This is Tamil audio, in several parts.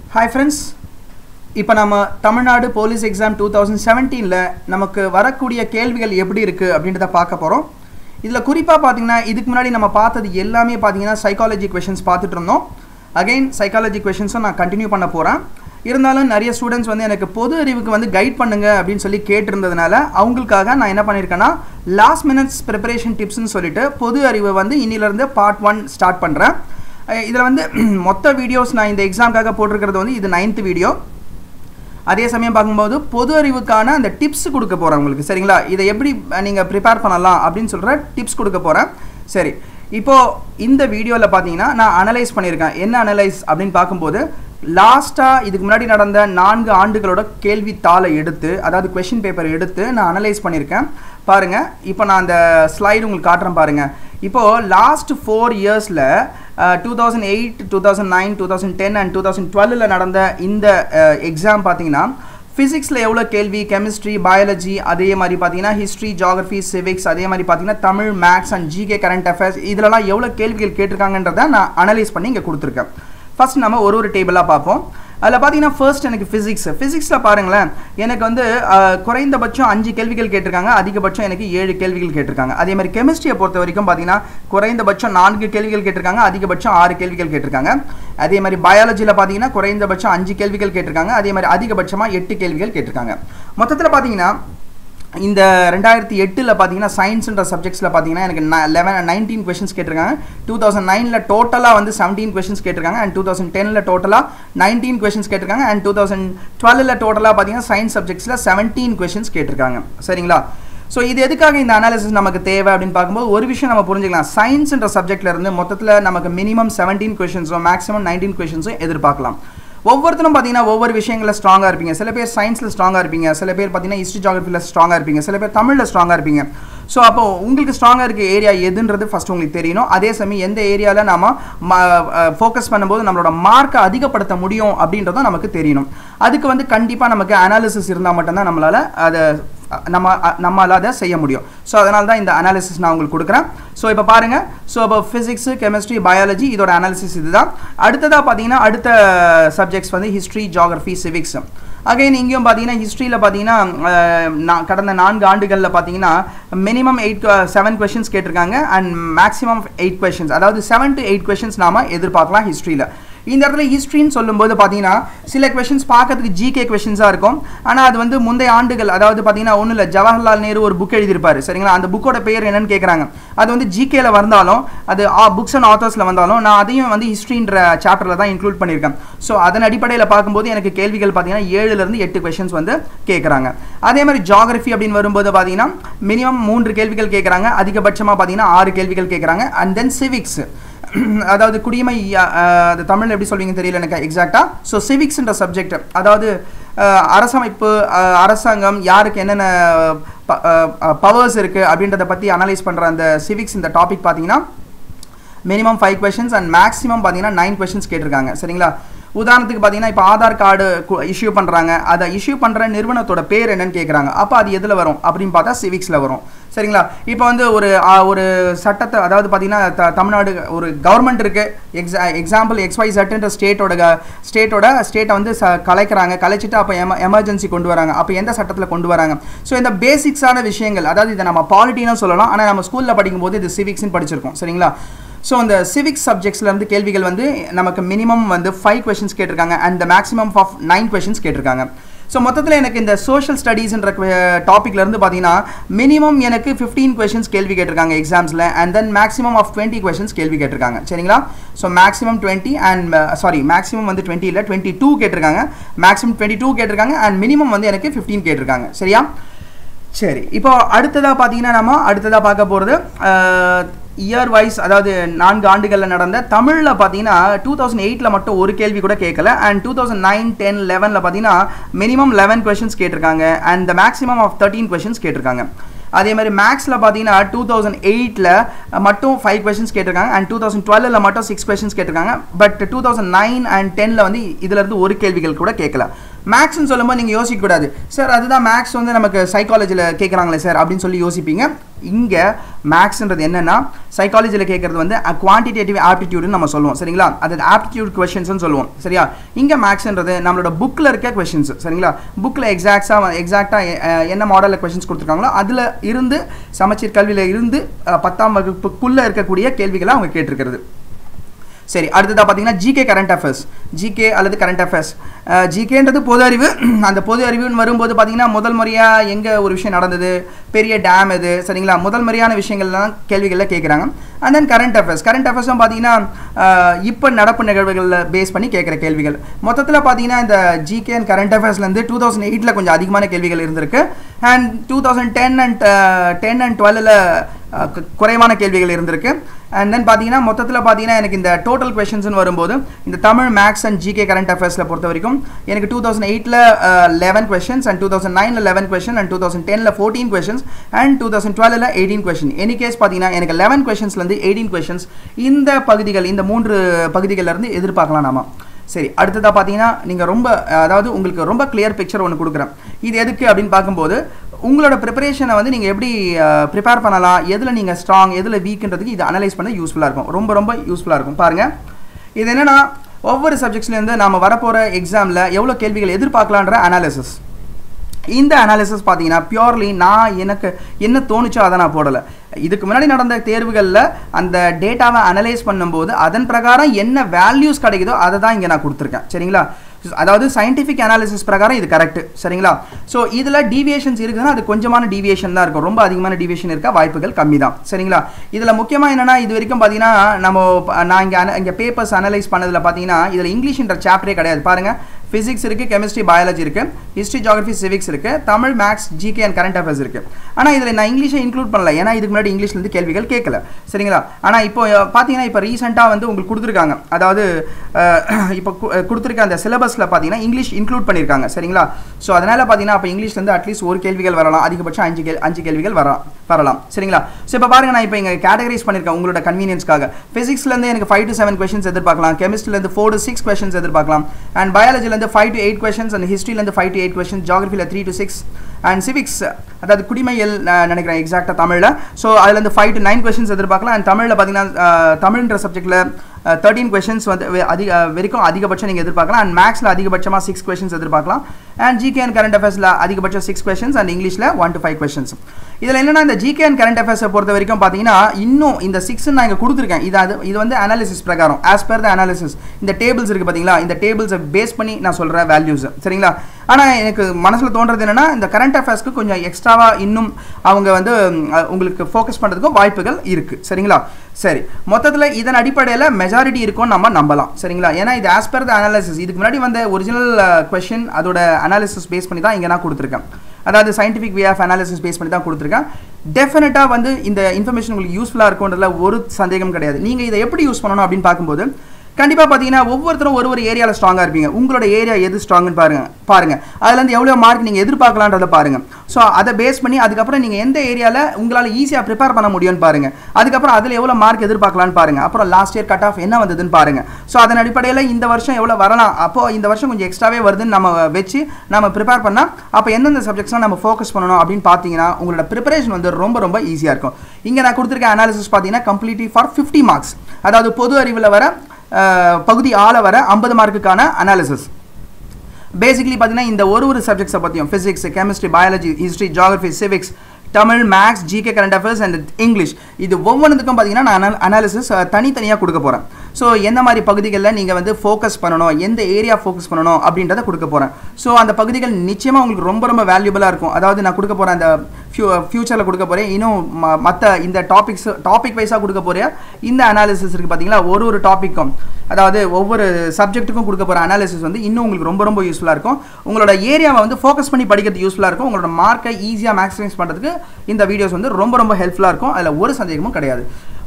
ஹாய் ஃப்ரெண்ட்ஸ் இப்போ நம்ம Tamil Nadu police exam two thousand செவன்டீனில் நமக்கு வரக்கூடிய கேள்விகள் எப்படி இருக்குது அப்படின்றத பார்க்க போகிறோம் இதில் குறிப்பாக பார்த்தீங்கன்னா இதுக்கு முன்னாடி நம்ம பார்த்தது எல்லாமே பார்த்தீங்கன்னா சைக்காலஜி கொஷின்ஸ் பார்த்துட்டு இருந்தோம் அகைன் சைக்காலஜி கொஷின்ஸும் நான் கண்டினியூ பண்ண போகிறேன் இருந்தாலும் நிறைய ஸ்டூடெண்ட்ஸ் வந்து எனக்கு பொது அறிவுக்கு வந்து கைட் பண்ணுங்க அப்படின்னு சொல்லி கேட்டிருந்ததுனால அவங்களுக்காக நான் என்ன பண்ணியிருக்கேன்னா லாஸ்ட் மினிட்ஸ் ப்ரிப்பரேஷன் டிப்ஸ்னு சொல்லிட்டு பொது அறிவை வந்து இன்னிலேருந்து பார்ட் ஒன் ஸ்டார்ட் பண்ணுறேன் இதில் வந்து மொத்த வீடியோஸ் நான் இந்த எக்ஸாம்க்காக போட்டிருக்கிறது வந்து இது நைன்த் வீடியோ அதே சமயம் பார்க்கும்போது பொது அறிவுக்கான அந்த டிப்ஸ் கொடுக்க போகிறேன் உங்களுக்கு சரிங்களா இதை எப்படி நீங்கள் ப்ரிப்பேர் பண்ணலாம் அப்படின்னு சொல்கிற டிப்ஸ் கொடுக்க போகிறேன் சரி இப்போது இந்த வீடியோவில் பார்த்தீங்கன்னா நான் அனலைஸ் பண்ணியிருக்கேன் என்ன அனலைஸ் அப்படின்னு பார்க்கும்போது லாஸ்ட்டாக இதுக்கு முன்னாடி நடந்த நான்கு ஆண்டுகளோட கேள்வித்தாளை எடுத்து அதாவது கொஷின் பேப்பர் எடுத்து நான் அனலைஸ் பண்ணியிருக்கேன் பாருங்கள் இப்போ நான் அந்த ஸ்லைடு உங்களுக்கு காட்டுறேன் பாருங்கள் இப்போது லாஸ்ட் ஃபோர் இயர்ஸில் two thousand eight two thousand nine two thousand ten and two thousand டுவெல்லில் நடந்த இந்த எக்ஸாம் பார்த்தீங்கன்னா ஃபிசிக்ஸில் எவ்வளோ கேள்வி கெமிஸ்ட்ரி பயாலஜி அதே மாதிரி பார்த்தீங்கன்னா ஹிஸ்ட்ரி ஜாகிரஃபி சிவிக்ஸ் அதே மாதிரி பார்த்தீங்கன்னா Tamil maths and GK current affairs இதிலலாம் எவ்வளோ கேள்விகள் கேட்டிருக்காங்கன்றதை நான் அனலைஸ் பண்ணி இங்கே கொடுத்துருக்கேன் ஃபஸ்ட் நம்ம ஒரு ஒரு டேபிளாக பார்ப்போம் அதில் பார்த்தீங்கன்னா ஃபர்ஸ்ட் எனக்கு ஃபிசிக்ஸ் ஃபிசிக்ஸில் பாருங்களேன் எனக்கு வந்து குறைந்தபட்சம் அஞ்சு கேள்விகள் கேட்டிருக்காங்க அதிகபட்சம் எனக்கு ஏழு கேள்விகள் கேட்டிருக்காங்க அதே மாதிரி கெமிஸ்ட்ரியை பொறுத்த வரைக்கும் பார்த்தீங்கன்னா குறைந்தபட்சம் நான்கு கேள்விகள் கேட்டிருக்காங்க அதிகபட்சம் ஆறு கேள்விகள் கேட்டிருக்காங்க அதே மாதிரி பயாலஜியில் பார்த்தீங்கன்னா குறைந்தபட்சம் அஞ்சு கேள்விகள் கேட்டிருக்காங்க அதே மாதிரி அதிகபட்சமாக எட்டு கேள்விகள் கேட்டிருக்காங்க மொத்தத்தில் பார்த்தீங்கன்னா இந்த ரெண்டாயிரத்தி எட்டில் பார்த்தீங்கன்னா சயின்ஸ்ன்ற சப்ஜெக்ட்ஸில் பார்த்தீங்கன்னா எனக்கு லெவன் நைன்டீன் கொஷின்ஸ் கேட்டிருக்காங்க டூ தௌசண்ட் நைனில் டோட்டலாக வந்து செவன்டீன் கொஷின்ஸ் கேட்டிருக்காங்க அண்ட் டூ தௌசண்ட் டெனில் டோட்டலாக நைன்டீன் கொஷின்ஸ் கேட்டிருக்காங்க அண்ட் டூ தௌசண்ட் டுவெலில் டோட்டலாக பார்த்தீங்கன்னா சயின்ஸ் சப்ஜெக்ட்ஸில் செவன்டீன் கொஷின்ஸ் கேட்டிருக்காங்க சரிங்களா ஸோ இது எதுக்காக இந்த அனாலிசிஸ் நமக்கு தேவை அப்படின்னு பார்க்கும்போது ஒரு விஷயம் நம்ம புரிஞ்சுக்கலாம் சயின்ஸ்ன்ற சப்ஜெக்ட்ல இருந்து மொத்தத்தில் நமக்கு மினிமம் செவன்டீன் கொஷின்ஸும் மேக்ஸிமம் நைன்டீன் கொஷின்ஸும் எதிர்பார்க்கலாம் ஒவ்வொருத்தரும் பார்த்தீங்கன்னா ஒவ்வொரு விஷயங்களில் ஸ்ட்ராங்காக இருப்பீங்க சில பேர் சயின்ஸில் ஸ்ட்ராங்காக இருப்பீங்க சில பேர் பார்த்தீங்கன்னா ஹிஸ்ட்ரி ஜாகிரஃபியில் ஸ்ட்ராங்காக இருப்பீங்க சில பேர் தமிழில் ஸ்ட்ராங்காக இருப்பீங்க ஸோ அப்போ உங்களுக்கு ஸ்ட்ராங்காக இருக்க ஏரியா எதுன்றது ஃபஸ்ட் உங்களுக்கு தெரியணும் அதே சமயம் எந்த ஏரியாவில் நாம ஃபோக்கஸ் பண்ணும்போது நம்மளோட மார்க்கை அதிகப்படுத்த முடியும் அப்படின்றதும் நமக்கு தெரியணும் அதுக்கு வந்து கண்டிப்பாக நமக்கு அனாலிசிஸ் இருந்தால் மட்டும்தான் நம்மளால் அதை நம்ம நம்மளால் அதை செய்ய முடியும் ஸோ அதனால தான் இந்த அனாலிசிஸ் நான் உங்களுக்கு கொடுக்குறேன் ஸோ இப்போ பாருங்கள் ஸோ இப்போ ஃபிசிக்ஸு கெமிஸ்ட்ரி பயாலஜி இதோட அனாலிசிஸ் இதுதான் அடுத்ததாக பார்த்தீங்கன்னா அடுத்த சப்ஜெக்ட்ஸ் வந்து ஹிஸ்ட்ரி ஜாகிரஃபி சிவிக்ஸ் அகைன் இங்கேயும் பார்த்தீங்கன்னா ஹிஸ்ட்ரியில் பார்த்தீங்கன்னா கடந்த நான்கு ஆண்டுகளில் பார்த்தீங்கன்னா மினிமம் எயிட் செவன் கொஷின்ஸ் கேட்டிருக்காங்க அண்ட் மேக்ஸிமம் எயிட் கொஷின்ஸ் அதாவது செவன் டு எயிட் கொஷின்ஸ் நாம எதிர்பார்க்கலாம் ஹிஸ்ட்ரியில் இந்த இடத்துல ஹிஸ்ட்ரின்னு சொல்லும்போது பார்த்தீங்கன்னா சில கொஷின்ஸ் பார்க்கறதுக்கு ஜிகே கொஷின்ஸாக இருக்கும் ஆனால் அது வந்து முந்தைய ஆண்டுகள் அதாவது பார்த்தீங்கன்னா ஒன்றும் இல்லை ஜவஹர்லால் நேரு ஒரு புக் எழுதியிருப்பார் சரிங்களா அந்த புக்கோட பேர் என்னன்னு கேட்குறாங்க அது வந்து ஜிகேல வந்தாலும் அது புக்ஸ் அண்ட் ஆத்தர்ஸில் வந்தாலும் நான் அதையும் வந்து ஹிஸ்ட்ரின்ற சாப்டரில் தான் இன்க்ளூட் பண்ணியிருக்கேன் ஸோ அதன் அடிப்படையில் பார்க்கும்போது எனக்கு கேள்விகள் பார்த்தீங்கன்னா ஏழுலேருந்து எட்டு கொஷின்ஸ் வந்து கேட்குறாங்க அதே மாதிரி ஜாகிரஃபி அப்படின்னு வரும்போது பார்த்தீங்கன்னா மினிமம் மூன்று கேள்விகள் கேட்குறாங்க அதிகபட்சமாக பார்த்தீங்கன்னா ஆறு கேள்விகள் கேட்குறாங்க அண்ட் தென் சிவிக்ஸ் அதாவது குடிமை அது தமிழில் எப்படி சொல்வீங்க தெரியல எனக்கு எக்ஸாக்டாக ஸோ சிவிக்ஸ்ன்ற சப்ஜெக்ட் அதாவது அரசமைப்பு அரசாங்கம் யாருக்கு என்னென்ன பவர்ஸ் இருக்குது அப்படின்றத பற்றி அனலைஸ் பண்ணுற அந்த சிவிக்ஸ் இந்த டாபிக் பார்த்தீங்கன்னா minimum five questions and maximum பார்த்தீங்கன்னா நைன் கொஷின்ஸ் கேட்டிருக்காங்க சரிங்களா உதாரணத்துக்கு பார்த்தீங்கன்னா இப்போ ஆதார் கார்டு இஷ்யூ பண்ணுறாங்க அதை இஷ்யூ பண்ணுற நிறுவனத்தோட பேர் என்னன்னு கேட்குறாங்க அப்போ அது எதில் வரும் அப்படின்னு பார்த்தா சிவிக்ஸில் வரும் சரிங்களா இப்போ வந்து ஒரு ஒரு சட்டத்தை அதாவது பார்த்தீங்கன்னா த தமிழ்நாடு ஒரு கவர்மெண்ட் இருக்குது எக்ஸா எக்ஸாம்பிள் எக்ஸ்ஒய் செட்டுன்ற ஸ்டேட்டோட ஸ்டேட்டோட ஸ்டேட்டை வந்து ச கலைக்கிறாங்க கலைச்சிட்டு அப்போ எம எமர்ஜென்சி கொண்டு வராங்க அப்போ எந்த சட்டத்தில் கொண்டு வராங்க ஸோ இந்த பேசிக்ஸான விஷயங்கள் அதாவது இதை நம்ம பாலிட்டின்னு சொல்லலாம் ஆனால் நம்ம ஸ்கூலில் படிக்கும்போது இது சிவிக்ஸ்னு படிச்சிருக்கோம் சரிங்களா ஸோ அந்த சிவிக்ஸ் சப்ஜெக்ட்ஸ்லேருந்து கேள்விகள் வந்து நமக்கு மினிமம் வந்து ஃபைவ் கொஷின்ஸ் கேட்டிருக்காங்க and the maximum of nine questions கேட்டிருக்காங்க ஸோ மொத்தத்தில் எனக்கு இந்த சோஷியல் ஸ்டடீஸ்ன்ற டாப்பிக்லேருந்து பார்த்தீங்கன்னா மினிமம் எனக்கு ஃபிஃப்டீன் கொஷின்ஸ் கேள்வி கேட்டிருக்காங்க எக்ஸாம்ஸில் and then maximum of twenty questions கேள்வி கேட்டிருக்காங்க சரிங்களா so maximum twenty and sorry maximum வந்து டுவெண்ட்டி இல்லை டுவெண்ட்டி டூ கேட்டிருக்காங்க மேக்ஸிமம் டுவெண்ட்டி டூ கேட்டிருக்காங்க அண்ட் மினிமம் வந்து எனக்கு ஃபிஃப்டீன் கேட்டிருக்காங்க சரியா சரி இப்போ அடுத்ததாக பார்த்தீங்கன்னா நம்ம அடுத்ததாக பார்க்க போகிறது இயர் வைஸ் அதாவது நான்கு ஆண்டுகளில் நடந்த தமிழில் பார்த்தீங்கன்னா டூ தௌசண்ட் எயிட்டில் மட்டும் ஒரு கேள்வி கூட கேட்கல and two thousand nine ten லெவனில் பார்த்தீங்கன்னா மினிமம் லெவன் கொஷின்ஸ் கேட்டிருக்காங்க and the maximum of thirteen questions கேட்டிருக்காங்க அதே மாதிரி மேக்ஸில் பார்த்தீங்கன்னா டூ தௌசண்ட் எயிட்டில் மட்டும் ஃபைவ் கொஷின்ஸ் கேட்டிருக்காங்க அண்ட் டூ தௌசண்ட் டுவெலில் மட்டும் சிக்ஸ் கொஷின்ஸ் கேட்டிருக்காங்க but two thousand nine and டெனில் வந்து இதுலேருந்து ஒரு கேள்விகள் கூட கேட்கல மேக்ஸ்னு சொல்லும்போது நீங்கள் யோசிக்கக்கூடாது சார் அதுதான் மேக்ஸ் வந்து நமக்கு சைக்காலஜியில் கேட்குறாங்களே சார் அப்படின்னு சொல்லி யோசிப்பீங்க இங்கே மேக்ஸ்ன்றது என்னென்னா சைக்காலஜியில் கேட்குறது வந்து குவான்டிடேட்டிவ் ஆப்டிடியூடுன்னு நம்ம சொல்லுவோம் சரிங்களா அது ஆப்டிடியூட் கொஷின்ஸ்னு சொல்லுவோம் சரியா இங்கே மேக்ஸ்ன்றது நம்மளோட புக்கில் இருக்க கொஷின்ஸ் சரிங்களா புக்கில் எக்ஸாக்டாக எக்ஸாக்டாக என்ன மாடலில் கொஷின்ஸ் கொடுத்துருக்காங்களோ அதில் இருந்து சமச்சீர் கல்வியில் இருந்து அஹ், பத்தாம் வகுப்புக்குள்ளே இருக்கக்கூடிய கேள்விகளை அவங்க கேட்டிருக்கிறது சரி அடுத்ததாக பார்த்தீங்கன்னா ஜிகே கரண்ட் அஃபேர்ஸ் ஜிகே அல்லது கரண்ட் அஃபேர்ஸ் ஜிகேன்றது பொது அறிவு அந்த பொது அறிவுன்னு வரும்போது பார்த்தீங்கன்னா முதல் முறையாக எங்கே ஒரு விஷயம் நடந்தது பெரிய டேம் எது சரிங்களா முதல் முறையான விஷயங்கள்லாம் கேள்விகளில் கேட்குறாங்க and then current affairs current அஃபேர்ஸும் பார்த்தீங்கன்னா இப்போ நடப்பு நிகழ்வுகளில் பேஸ் பண்ணி கேட்குற கேள்விகள் மொத்தத்தில் பார்த்தீங்கன்னா இந்த ஜிகே அண்ட் கரண்ட் அஃபேர்ஸ்லேருந்து டூ தௌசண்ட் எயிட்டில் கொஞ்சம் அதிகமான கேள்விகள் இருந்திருக்கு and two thousand ten and ten and டுவெல்லில் குறைவான கேள்விகள் இருந்திருக்கு அண்ட் தென் பார்த்தீங்கன்னா மொத்தத்தில் பார்த்தீங்கன்னா எனக்கு இந்த டோட்டல் கொஷின்ஸ்னு வரும்போது இந்த Tamil maths and GK current அஃபேர்ஸில் பொறுத்த வரைக்கும் எனக்கு டூ தௌசண்ட் எயிட்டில் eleven questions and two thousand நைனில் eleven question and two thousand டெனில் fourteen questions and two thousand டுவெலில் எயிட்டீன் கொஷின் எனி கேஸ் பார்த்தீங்கன்னா எனக்கு லெவன் கொஷின்ஸ்லேருந்து எயிட்டீன் கொஷின்ஸ் இந்த பகுதிகள் இந்த மூன்று பகுதிகள்ல இருந்து எதிர்பார்க்கலாம் நாம சரி அடுத்ததாக பார்த்தீங்கன்னா நீங்கள் ரொம்ப அதாவது உங்களுக்கு ரொம்ப கிளியர் பிக்சர் ஒன்று கொடுக்குறேன் இது எதுக்கு அப்படின்னு பார்க்கும்போது உங்களோட ப்ரிப்பரேஷனை வந்து நீங்கள் எப்படி ப்ரிப்பேர் பண்ணலாம் எதில் நீங்கள் ஸ்ட்ராங் எதில் வீக்குன்றதுக்கு இது அனலைஸ் பண்ண யூஸ்ஃபுல்லாக இருக்கும் ரொம்ப ரொம்ப யூஸ்ஃபுல்லாக இருக்கும் பாருங்கள் இது என்னென்னா ஒவ்வொரு சப்ஜெக்ட்ஸ்லேருந்து நாம் வரப்போகிற எக்ஸாமில் எவ்வளோ கேள்விகள் எதிர்பார்க்கலான்ற அனாலிசிஸ் இந்த அனாலிசிஸ் பார்த்தீங்கன்னா பியூர்லி நான் எனக்கு என்ன தோணுச்சோ அதை நான் போடலை இதுக்கு முன்னாடி நடந்த தேர்வுகளில் அந்த டேட்டாவை அனலைஸ் பண்ணும்போது அதன் பிரகாரம் என்ன வேல்யூஸ் கிடைக்குதோ அதை தான் இங்கே நான் கொடுத்துருக்கேன் சரிங்களா அதாவது சயின்டிஃபிக் அனாலிசிஸ் பிரகாரம் இது கரெக்ட் சரிங்களா ஸோ இதில் டீவியேஷன்ஸ் இருக்குதுன்னா அது கொஞ்சமான டீவியேஷன் தான் இருக்கும் ரொம்ப அதிகமான டீவியேஷன் இருக்க வாய்ப்புகள் கம்மி தான் சரிங்களா இதில் முக்கியமாக என்னென்னா இது வரைக்கும் பார்த்தீங்கன்னா நம்ம ப- நான் இங்கே இங்கே பேப்பர்ஸ் அனலைஸ் பண்ணதில் பார்த்தீங்கன்னா இதில் இங்கிலீஷ்ன்ற சாப்டரே கிடையாது பாருங்கள் ஃபிசிக்ஸ் இருக்குது கெமிஸ்ட்ரி பயாலஜி இருக்குது ஹிஸ்ட்ரி ஜியாகிரஃபி சிவிக்ஸ் இருக்குது Tamil maths GK and current affairs இருக்குது ஆனால் இதில் நான் இங்கிலீஷை இன்க்ளூட் பண்ணல ஏன்னா இதுக்கு முன்னாடி இங்கிலீஷ்லேருந்து கேள்விகள் கேட்கல சரிங்களா ஆனால் இப்போ அஹ், பார்த்தீங்கன்னா இப்போ ரீசெண்டாக வந்து உங்களுக்கு கொடுத்துருக்காங்க அதாவது அஹ், இப்போ கு- அஹ், கொடுத்துருக்க அந்த சிலபஸில் பார்த்தீங்கன்னா இங்கிலீஷ் இன்க்ளூட் பண்ணியிருக்காங்க சரிங்களா ஸோ அதனால் பார்த்தீங்கன்னா அப்போ இங்கிலீஷ்லேருந்து அட்லீஸ்ட் ஒரு கேள்விகள் வரலாம் அதிகபட்சம் அஞ்சு கேள் அஞ்சு கேள்விகள் வரலாம் வரலாம் சரிங்களா ஸோ இப்போ பாருங்க நான் இப்போ இங்கே கேட்டகரைஸ் பண்ணியிருக்கேன் உங்களோட கன்வீனியன்ஸ்க்காக ஃபிசிக்ஸ்லேருந்து எனக்கு ஃபைவ் டு செவன் கொஷின்ஸ் எதிர்பார்க்கலாம் கெமிஸ்ட்ரிலேருந்து ஃபோர் டு சிக்ஸ் கொஷின்ஸ் எதிர்பார்க்கலாம் அண்ட் பயாலஜிலேருந்து five to eight questions and ஹிஸ்ட்ரிலேருந்து ஃபைவ் டு எயிட் கொஷின்ஸ் ஜாகிரஃபியில் three to six and civics அதாவது குடிமையல் நான் நினைக்கிறேன் எக்ஸாக்டாக தமிழில் ஸோ அதுலேருந்து ஃபைவ் டு நைன் கொஷின்ஸ் எதிர்பார்க்கலாம் அண்ட் தமிழில் பார்த்தீங்கன்னா அஹ், தமிழ்ன்ற சப்ஜெக்ட்டில் தேர்ட்டீன் கொஷின்ஸ் வந்து வெ- அதிக வரைக்கும் அதிகபட்சம் நீங்கள் எதிர்பார்க்கலாம் அண்ட் மேக்ஸில் அதிகபட்சமாக சிக்ஸ் கொஷின்ஸ் எதிர்பார்க்கலாம் அண்ட் ஜிகே அண்ட் கரண்ட் அஃபேர்ஸில் அதிகபட்சம் சிக்ஸ் கொஷின்ஸ் அண்ட் இங்கிலீஷில் ஒன் டு ஃபைவ் கொஷின்ஸ் இதில் என்னன்னா இந்த ஜிகே அண்ட் கரண்ட் அஃபேர்ஸை பொறுத்த வரைக்கும் பார்த்தீங்கன்னா இன்னும் இந்த சிக்ஸ் நான் இங்கே கொடுத்துருக்கேன் இது அது இது வந்து அனாலிசிஸ் பிரகாரம் ஆஸ் per த அனாலிசிஸ் இந்த டேபிள்ஸ் இருக்குது பார்த்தீங்களா இந்த டேபிள்ஸை பேஸ் பண்ணி நான் சொல்கிறேன் வேல்யூஸ் சரிங்களா ஆனால் எனக்கு மனசில் தோன்றது என்னன்னா இந்த கரண்ட் அஃபேர்ஸ்க்கு கொஞ்சம் எக்ஸ்ட்ராவாக இன்னும் அவங்க வந்து ம், அஹ், உங்களுக்கு ஃபோக்கஸ் பண்ணுறதுக்கும் வாய்ப்புகள் இருக்குது சரிங்களா சரி மொத்தத்தில் இதன் அடிப்படையில் மெஜாரிட்டி இருக்கும்னு நம்ம நம்பலாம் சரிங்களா ஏன்னா இது ஆஸ் per த அனாலிசிஸ் இதுக்கு முன்னாடி வந்த ஒரிஜினல் கொஷின் அதோட அனாலிசிஸ் பேஸ் பண்ணி தான் இங்கே நான் கொடுத்துருக்கேன் அதாவது scientific way of analysis base பண்ணி தான் கொடுத்துருக்கேன் டெஃபினட்டாக வந்து இந்த இன்ஃபர்மேஷன் உங்களுக்கு யூஸ்ஃபுல்லாக இருக்கும்ன்றதுல ஒரு சந்தேகம் கிடையாது நீங்கள் இதை எப்படி யூஸ் பண்ணணும் அப்படின்னு பார்க்கும்போது கண்டிப்பாக பார்த்தீங்கன்னா ஒவ்வொருத்தரும் ஒரு ஒரு ஏரியாவில் ஸ்ட்ராங்காக இருப்பீங்க உங்களோட ஏரியா எது ஸ்ட்ராங்னு பாருங்க பாருங்க அதுலேருந்து எவ்வளோ மார்க் நீங்கள் எதிர்பார்க்கலான்றதை பாருங்க ஸோ அதை பேஸ் பண்ணி அதுக்கப்புறம் நீங்கள் எந்த ஏரியாவில் உங்களால் ஈஸியாக ப்ரிப்பேர் பண்ண முடியும்னு பாருங்க அதுக்கப்புறம் அதில் எவ்வளோ மார்க் எதிர்பார்க்கலான்னு பாருங்க அப்புறம் லாஸ்ட் இயர் கட் ஆஃப் என்ன வந்ததுன்னு பாருங்க ஸோ அதன் அடிப்படையில் இந்த வருஷம் எவ்வளோ வரலாம் அப்போ இந்த வருஷம் கொஞ்சம் எக்ஸ்ட்ராவே வருதுன்னு நம்ம வச்சு நம்ம ப்ரிப்பேர் பண்ணால் அப்போ எந்தெந்த சப்ஜெக்ட்ஸ்லாம் நம்ம ஃபோக்கஸ் பண்ணணும் அப்படின்னு பார்த்தீங்கன்னா உங்களோட ப்ரிப்பரேஷன் வந்து ரொம்ப ரொம்ப ஈஸியாக இருக்கும் இங்கே நான் கொடுத்துருக்க அனாலிசிஸ் பார்த்தீங்கன்னா கம்ப்ளீட்லி ஃபார் ஃபிஃப்டி மார்க்ஸ் அதாவது பொது அறிவில் வர அஹ், பகுதி ஆள வர ஐம்பது மார்க்குக்கான அனாலிசிஸ் பேசிக்கலி பார்த்தீங்கன்னா இந்த ஒரு ஒரு சப்ஜெக்ட்ஸை பற்றியும் physics chemistry biology history geography civics Tamil maths GK current affairs and English இது ஒவ்வொன்றுத்துக்கும் பார்த்தீங்கன்னா நான் அனாலிசிஸ் தனித்தனியாக கொடுக்க போகிறேன் ஸோ எந்த மாதிரி பகுதிகளில் நீங்கள் வந்து ஃபோக்கஸ் பண்ணணும் எந்த ஏரியா ஃபோக்கஸ் பண்ணணும் அப்படின்றத கொடுக்க போகிறேன் ஸோ அந்த பகுதிகள் நிச்சயமாக உங்களுக்கு ரொம்ப ரொம்ப வேல்யூபிளாக இருக்கும் அதாவது நான் கொடுக்க போகிற அந்த ஃபியூ ஃபியூச்சரில் கொடுக்க போகிறேன் இன்னும் மற்ற இந்த டாபிக்ஸ் டாபிக் வைஸாக கொடுக்க போகிற இந்த அனாலிசிஸ் இருக்குது பார்த்தீங்களா ஒரு ஒரு டாப்பிக்கும் அதாவது ஒவ்வொரு சப்ஜெக்ட்டுக்கும் கொடுக்க போகிற அனாலிசிஸ் வந்து இன்னும் உங்களுக்கு ரொம்ப ரொம்ப யூஸ்ஃபுல்லாக இருக்கும் உங்களோட ஏரியாவை வந்து ஃபோக்கஸ் பண்ணி படிக்கிறது யூஸ்ஃபுல்லாக இருக்கும் உங்களோட மார்க்கை ஈஸியாக மேக்ஸிமைஸ் பண்ணுறதுக்கு இந்த வீடியோஸ் வந்து ரொம்ப ரொம்ப ஹெல்ப்ஃபுல்லாக இருக்கும் அதில் ஒரு சந்தேகமும் கிடையாது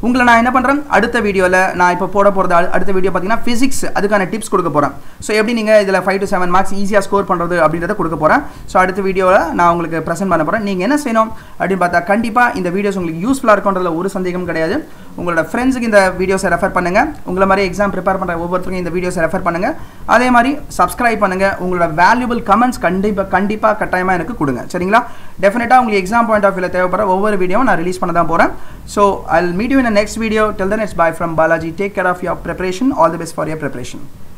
உங்களை நான் என்ன பண்ணுறேன் அடுத்த வீடியோவில் நான் இப்போ போட போகிறது அடுத்த வீடியோ பார்த்தீங்கன்னா ஃபிசிக்ஸ் அதுக்கான டிப்ஸ் கொடுக்க போகிறேன் ஸோ எப்படி நீங்கள் இதில் ஃபைவ் டு செவன் மார்க்ஸ் ஈஸியாக ஸ்கோர் பண்ணுறது அப்படின்றத கொடுக்க போகிறேன் ஸோ அடுத்த வீடியோவில் நான் உங்களுக்கு ப்ரெசென்ட் பண்ண போகிறேன் நீங்கள் என்ன செய்யணும் அப்படின்னு பார்த்தா கண்டிப்பாக இந்த வீடியோஸ் உங்களுக்கு யூஸ்ஃபுல்லாக இருக்குன்றதுல ஒரு சந்தேகம் கிடையாது உங்களோட ஃப்ரெண்ட்ஸுக்கு இந்த வீடியோஸை ரெஃபர் பண்ணுங்கள் உங்களை மாதிரி எக்ஸாம் ப்ரிப்பேர் பண்ணுற ஒவ்வொருத்தருக்கும் இந்த வீடியோஸை ரெஃபர் பண்ணுங்கள் அதே மாதிரி சப்ஸ்கிரைப் பண்ணுங்கள் உங்களோட வேல்யூபிள் கமெண்ட்ஸ் கண்டிப்பாக கண்டிப்பாக கட்டாயமாக எனக்கு கொடுங்க சரிங்களா டெஃபினட்டாக உங்களுக்கு எக்ஸாம் பாயிண்ட் ஆஃப் வியூவில் தேவைப்படுற ஒவ்வொரு வீடியோவும் நான் ரிலீஸ் பண்ண தான் போகிறேன் so I meet you in next video till then it's bye from Balaji take care of your preparation all the best for your preparation